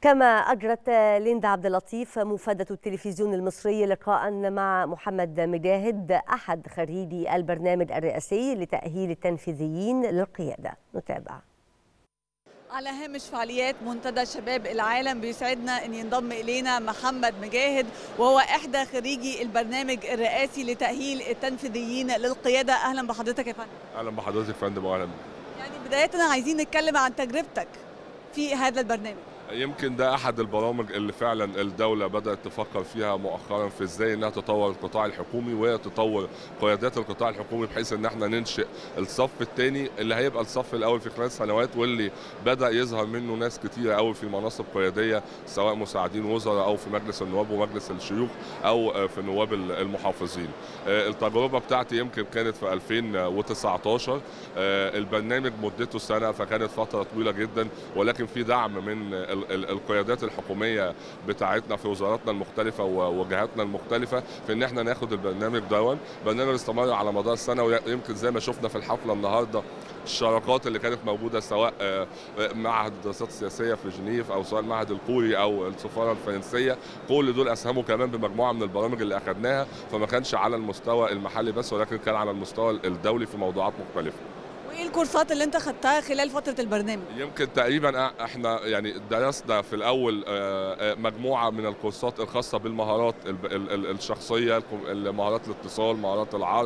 كما أجرت ليندا عبد اللطيف مفادة التلفزيون المصري لقاء مع محمد مجاهد أحد خريجي البرنامج الرئاسي لتأهيل التنفيذيين للقيادة نتابع على هامش فعاليات منتدى شباب العالم بيسعدنا ان ينضم الينا محمد مجاهد وهو احدى خريجي البرنامج الرئاسي لتاهيل التنفيذيين للقياده اهلا بحضرتك يا فندم اهلا بحضرتك يا فندم واهلا يعني بدايه عايزين نتكلم عن تجربتك في هذا البرنامج يمكن ده احد البرامج اللي فعلا الدوله بدات تفكر فيها مؤخرا في ازاي انها تطور القطاع الحكومي وهي تطور قيادات القطاع الحكومي بحيث ان احنا ننشئ الصف الثاني اللي هيبقى الصف الاول في خلال سنوات واللي بدا يظهر منه ناس كتيره قوي في مناصب قياديه سواء مساعدين وزراء او في مجلس النواب ومجلس الشيوخ او في نواب المحافظين. التجربه بتاعتي يمكن كانت في 2019 البرنامج مدته سنه فكانت فتره طويله جدا ولكن في دعم من القيادات الحكوميه بتاعتنا في وزاراتنا المختلفه ووجهاتنا المختلفه في ان احنا ناخد البرنامج دون برنامج استمر على مدار السنه ويمكن زي ما شفنا في الحفله النهارده الشراكات اللي كانت موجوده سواء معهد الدراسات السياسيه في جنيف او سواء المعهد الكوري او السفاره الفرنسيه كل دول اسهموا كمان بمجموعه من البرامج اللي اخذناها فما كانش على المستوى المحلي بس ولكن كان على المستوى الدولي في موضوعات مختلفه وايه الكورسات اللي انت خدتها خلال فتره البرنامج يمكن تقريبا احنا يعني درسنا في الاول مجموعه من الكورسات الخاصه بالمهارات الشخصيه مهارات الاتصال مهارات العرض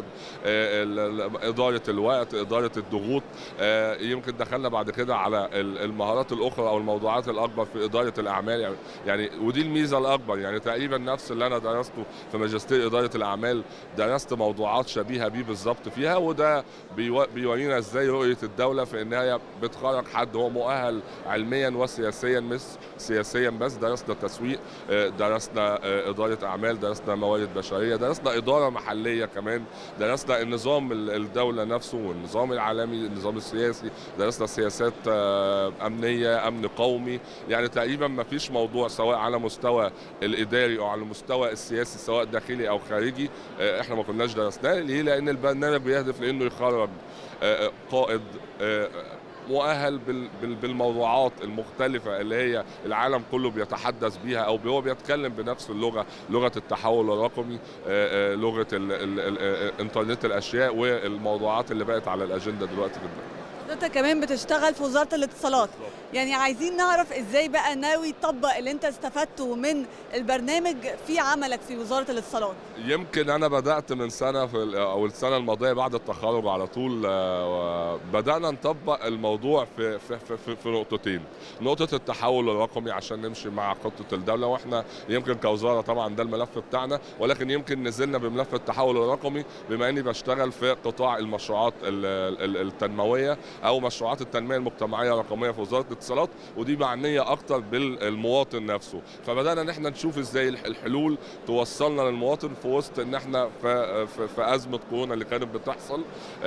اداره الوقت اداره الضغوط يمكن دخلنا بعد كده على المهارات الاخرى او الموضوعات الاكبر في اداره الاعمال يعني ودي الميزه الاكبر يعني تقريبا نفس اللي انا درسته في ماجستير اداره الاعمال درست موضوعات شبيهه بيه بالظبط فيها وده بيورينا ازاي ازاي رؤيه الدوله في ان هي بتخرج حد هو مؤهل علميا وسياسيا مش سياسيا بس درسنا تسويق درسنا اداره اعمال درسنا موارد بشريه درسنا اداره محليه كمان درسنا النظام الدوله نفسه والنظام العالمي النظام السياسي درسنا سياسات امنيه امن قومي يعني تقريبا ما فيش موضوع سواء على مستوى الاداري او على المستوى السياسي سواء داخلي او خارجي احنا ما كناش درسناه ليه لان البرنامج بيهدف لانه يخرج قائد مؤهل بالموضوعات المختلفة اللي هي العالم كله بيتحدث بيها أو هو بيتكلم بنفس اللغة لغة التحول الرقمي لغة انترنت الأشياء والموضوعات اللي بقت على الأجندة دلوقتي جدا حضرتك كمان بتشتغل في وزاره الاتصالات يعني عايزين نعرف ازاي بقى ناوي تطبق اللي انت استفدته من البرنامج في عملك في وزاره الاتصالات يمكن انا بدات من سنه في او السنه الماضيه بعد التخرج على طول بدانا نطبق الموضوع في في في, في نقطتين نقطه التحول الرقمي عشان نمشي مع خطه الدوله واحنا يمكن كوزاره طبعا ده الملف بتاعنا ولكن يمكن نزلنا بملف التحول الرقمي بما اني بشتغل في قطاع المشروعات التنمويه او مشروعات التنميه المجتمعيه الرقميه في وزاره الاتصالات ودي معنيه اكتر بالمواطن نفسه فبدانا ان احنا نشوف ازاي الحلول توصلنا للمواطن في وسط ان احنا في, في, في ازمه كورونا اللي كانت بتحصل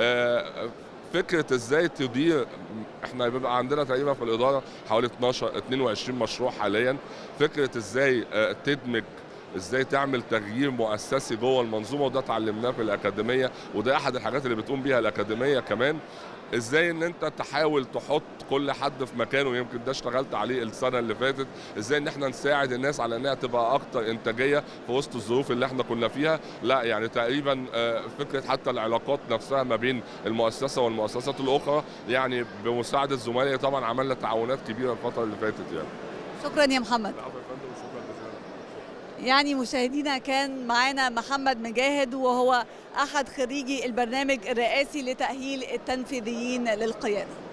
فكره ازاي تدير احنا بيبقى عندنا تقريبا في الاداره حوالي 12 22 مشروع حاليا فكره ازاي تدمج ازاي تعمل تغيير مؤسسي جوه المنظومه وده اتعلمناه في الاكاديميه وده احد الحاجات اللي بتقوم بيها الاكاديميه كمان ازاي ان انت تحاول تحط كل حد في مكانه يمكن ده اشتغلت عليه السنه اللي فاتت ازاي ان احنا نساعد الناس على انها تبقى اكتر انتاجيه في وسط الظروف اللي احنا كنا فيها لا يعني تقريبا فكره حتى العلاقات نفسها ما بين المؤسسه والمؤسسات الاخرى يعني بمساعده زملائي طبعا عملنا تعاونات كبيره الفتره اللي فاتت يعني شكرا يا محمد يعني مشاهدينا كان معانا محمد مجاهد وهو احد خريجي البرنامج الرئاسي لتاهيل التنفيذيين للقياده